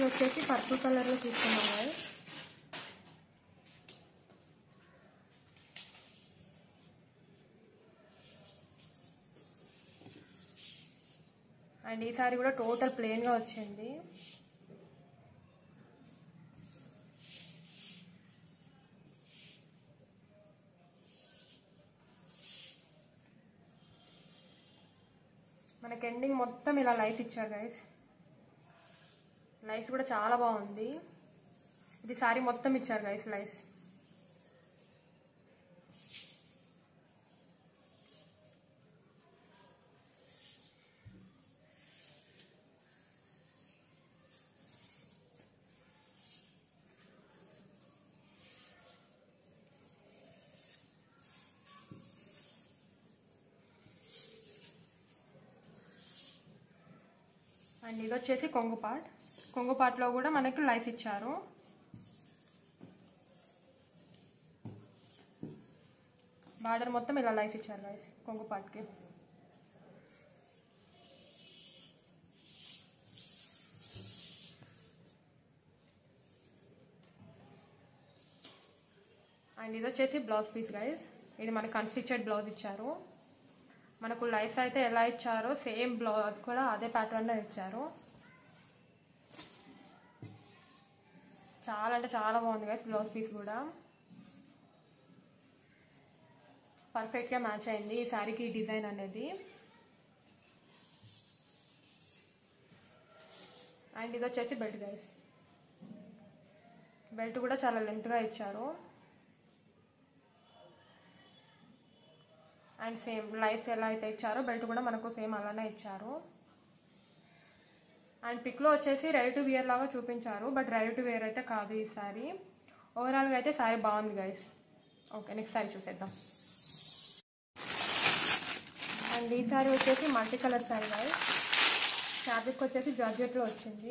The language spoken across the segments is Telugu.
వచ్చేసి పర్పుల్ కలర్లో తీసుకున్నాం గైస్ అండ్ ఈ సారీ కూడా టోటల్ ప్లెయిన్గా వచ్చింది మనకి ఎండింగ్ మొత్తం ఇలా లైస్ ఇచ్చారు గైస్ లైస్ కూడా చాలా బాగుంది ఇది సారీ మొత్తం ఇచ్చారు గైస్ లైస్ అండ్ ఇది వచ్చేసి కొంగుపాట్ కొంగుపాట్లో కూడా మనకి లైస్ ఇచ్చారు బార్డర్ మొత్తం ఇలా లైస్ ఇచ్చారు గైస్ కొంగుపాట్కి అండ్ ఇది వచ్చేసి బ్లౌజ్ పీస్ గైస్ ఇది మనకి అన్స్టిచెడ్ బ్లౌజ్ ఇచ్చారు మనకు లైఫ్ అయితే ఎలా ఇచ్చారో సేమ్ బ్లౌజ్ కూడా అదే ప్యాటర్న్లో ఇచ్చారు చాలా అంటే చాలా బాగుంది గైస్ బ్లౌజ్ పీస్ కూడా పర్ఫెక్ట్గా మ్యాచ్ అయింది ఈ శారీకి ఈ డిజైన్ అనేది అండ్ ఇది వచ్చేసి బెల్ట్ గైస్ బెల్ట్ కూడా చాలా లెంత్గా ఇచ్చారు అండ్ సేమ్ లైస్ ఎలా అయితే ఇచ్చారో బెల్ట్ కూడా మనకు సేమ్ అలానే ఇచ్చారు అండ్ పిక్లో వచ్చేసి రెడీ టు వేర్ లాగా చూపించారు బట్ రెడీ టు వేర్ అయితే కాదు ఈ సారీ ఓవరాల్గా అయితే సారీ బాగుంది గైస్ ఓకే నెక్స్ట్ సారీ చూసేద్దాం అండ్ ఈ సారీ వచ్చేసి multi colour sari guys fabric వచ్చేసి జార్జెట్లో వచ్చింది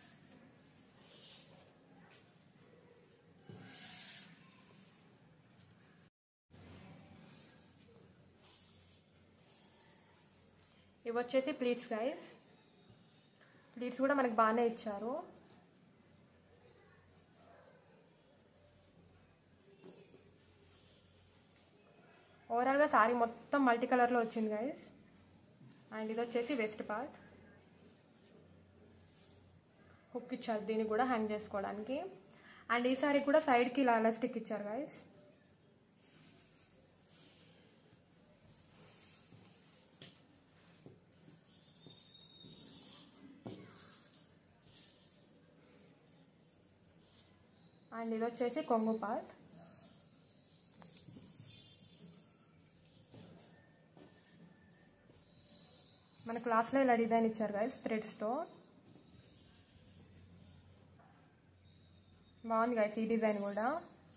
ఇవి వచ్చేసి ప్లీట్స్ గైస్ ప్లీట్స్ కూడా మనకి బాగానే ఇచ్చారు ఓవరాల్గా సారీ మొత్తం మల్టీ కలర్లో వచ్చింది గైస్ అండ్ ఇది వచ్చేసి వెస్ట్ పార్ట్ హుక్ ఇచ్చారు దీన్ని కూడా హ్యాంగ్ చేసుకోవడానికి అండ్ ఈ సారీ కూడా సైడ్కి ఇలా ఎలాస్టిక్ ఇచ్చారు గైస్ అండ్ ఇది వచ్చేసి కొంగు పార్ట్ మన క్లాస్లో ఇలా డిజైన్ ఇచ్చారు గైస్ థ్రెడ్స్తో బాగుంది గైస్ ఈ డిజైన్ కూడా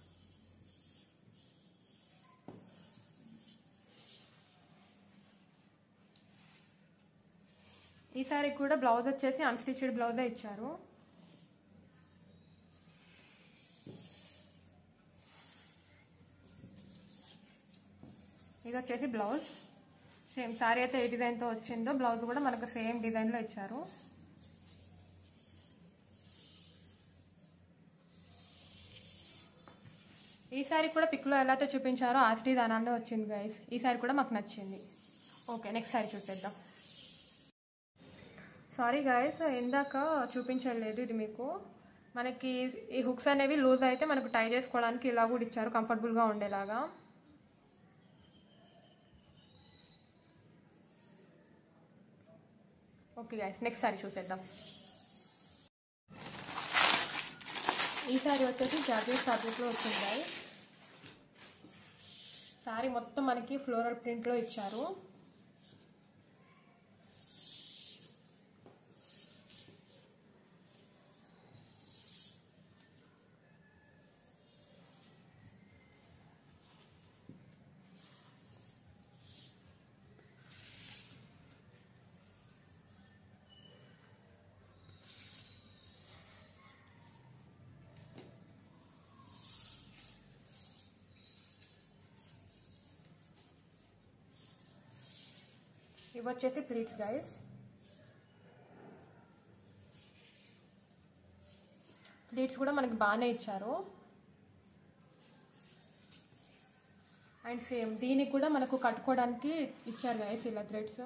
ఈ సారీ కూడా బ్లౌజ్ వచ్చేసి అన్స్టిచ్డ్ బ్లౌజే ఇచ్చారు ఇది వచ్చేసి బ్లౌజ్ సేమ్ సారీ అయితే ఏ డిజైన్తో వచ్చిందో బ్లౌజ్ కూడా మనకు సేమ్ డిజైన్లో ఇచ్చారు ఈ సారీ కూడా పిక్లో ఎలా అయితే చూపించారో ఆస్టీ దానాన్ని వచ్చింది గైస్ ఈ సారీ కూడా మాకు నచ్చింది ఓకే నెక్స్ట్ సారీ చూసేద్దాం సారీ గాయస్ ఇందాక చూపించలేదు ఇది మీకు మనకి ఈ హుక్స్ అనేవి లూజ్ అయితే మనకు టై చేసుకోవడానికి ఇలా కూడా ఇచ్చారు కంఫర్టబుల్గా ఉండేలాగా ఓకే గాయస్ నెక్స్ట్ సారీ చూసేద్దాం ఈ సారీ వచ్చేసి జార్జెట్ ఫ్యాబ్రిక్లో వచ్చింది గాయస్ సారీ మొత్తం మనకి ఫ్లోరల్ ప్రింట్లో ఇచ్చారు ఇవి వచ్చేసి ప్లీట్స్ గైస్ ప్లీట్స్ కూడా మనకి బాగానే ఇచ్చారు అండ్ సేమ్ దీనికి కూడా మనకు కట్టుకోవడానికి ఇచ్చారు గైస్ ఇలా థ్రెడ్స్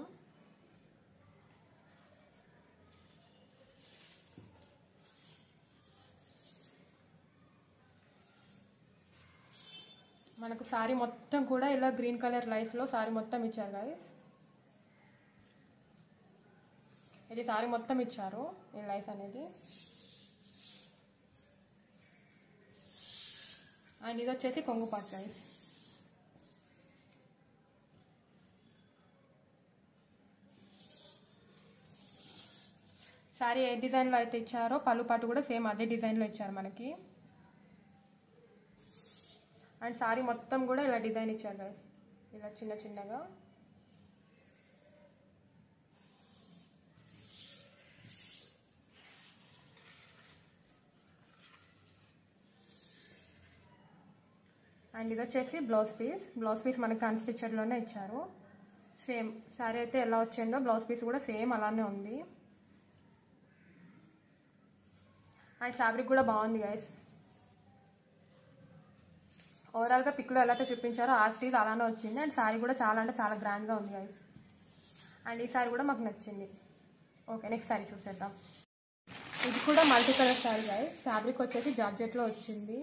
మనకు సారీ మొత్తం కూడా ఇలా గ్రీన్ కలర్ లైఫ్లో సారీ మొత్తం ఇచ్చారు గైస్ ఇది సారీ మొత్తం ఇచ్చారు ఈ లైఫ్ అనేది అండ్ ఇది వచ్చేసి కొంగు పాట్ గైస్ సారీ ఏ డిజైన్లో అయితే ఇచ్చారో పళ్ళు పాటు కూడా సేమ్ అదే డిజైన్లో ఇచ్చారు మనకి అండ్ సారీ మొత్తం కూడా ఇలా డిజైన్ ఇచ్చారు గైస్ ఇలా చిన్న చిన్నగా అండ్ ఇది వచ్చేసి బ్లౌజ్ పీస్ బ్లౌజ్ పీస్ మనకి అన్స్టిచెడ్లోనే ఇచ్చారు సేమ్ సారీ అయితే ఎలా వచ్చిందో బ్లౌజ్ పీస్ కూడా సేమ్ అలానే ఉంది అండ్ ఫ్యాబ్రిక్ కూడా బాగుంది గైస్ ఓవరాల్గా పిక్లో ఎలా అయితే చూపించారో ఆ స్టీల్ అలానే వచ్చింది అండ్ శారీ కూడా చాలా అంటే చాలా గ్రాండ్గా ఉంది గైస్ అండ్ ఈ శారీ కూడా మాకు నచ్చింది ఓకే నెక్స్ట్ శారీ చూసేద్దాం ఇది కూడా multi colour sari guys fabric వచ్చేసి జార్జెట్లో వచ్చింది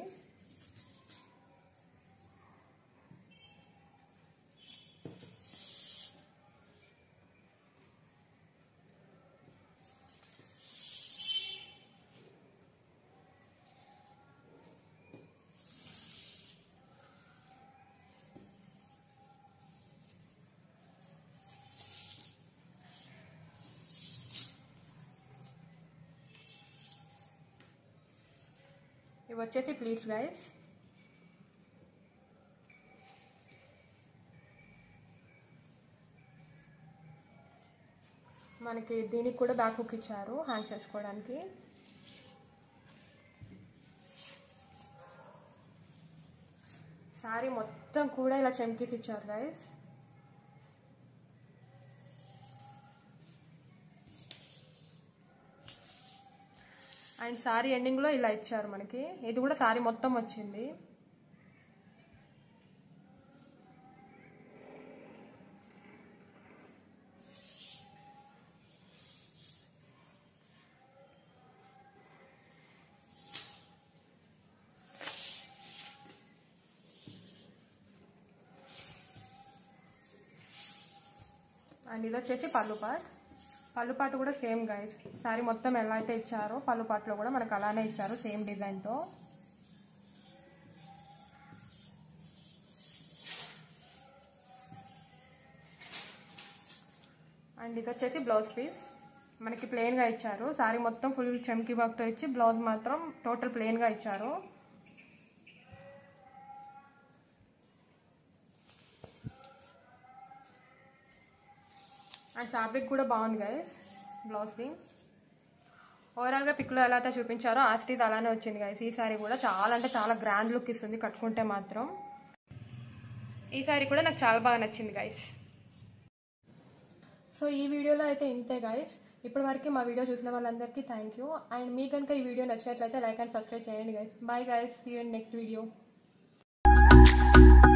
ఇవి వచ్చేసి ప్లీట్స్ గైస్ మనకి దీనికి కూడా బ్యాక్ హుక్ ఇచ్చారు హ్యాంగ్ చేసుకోవడానికి సారీ మొత్తం కూడా ఇలా చెమ్కీస్ ఇచ్చారు గైస్ అండ్ సారీ ఎండింగ్లో ఇలా ఇచ్చారు మనకి ఇది కూడా సారీ మొత్తం వచ్చింది అండ్ ఇది వచ్చేసి పళ్ళు పాట్ పళ్ళు పాటు కూడా సేమ్ గైస్ సారీ మొత్తం ఎలా అయితే ఇచ్చారో పళ్ళు పాటలో కూడా మనకు అలానే ఇచ్చారు సేమ్ డిజైన్తో అండ్ ఇది వచ్చేసి బ్లౌజ్ పీస్ మనకి ప్లెయిన్గా ఇచ్చారు సారీ మొత్తం ఫుల్ చెమ్కి వర్క్తో ఇచ్చి బ్లౌజ్ మాత్రం టోటల్ ప్లెయిన్గా ఇచ్చారు అండ్ ఫ్యాబ్రిక్ కూడా బాగుంది గైస్ బ్లౌజ్ది ఓవరాల్గా పిక్లో ఎలా అయితే చూపించారో ఆ స్టీజ్ అలానే వచ్చింది గైస్ ఈ సారీ కూడా చాలా అంటే చాలా గ్రాండ్ లుక్ ఇస్తుంది కట్టుకుంటే మాత్రం ఈ సారీ కూడా నాకు చాలా బాగా నచ్చింది గైస్ సో ఈ వీడియోలో అయితే ఇంతే గైస్ ఇప్పటి వరకు మా వీడియో చూసిన వాళ్ళందరికీ థ్యాంక్ యూ అండ్ మీకు కనుక ఈ వీడియో నచ్చినట్లయితే లైక్ అండ్ సబ్స్క్రైబ్ చేయండి guys bye guys see you next video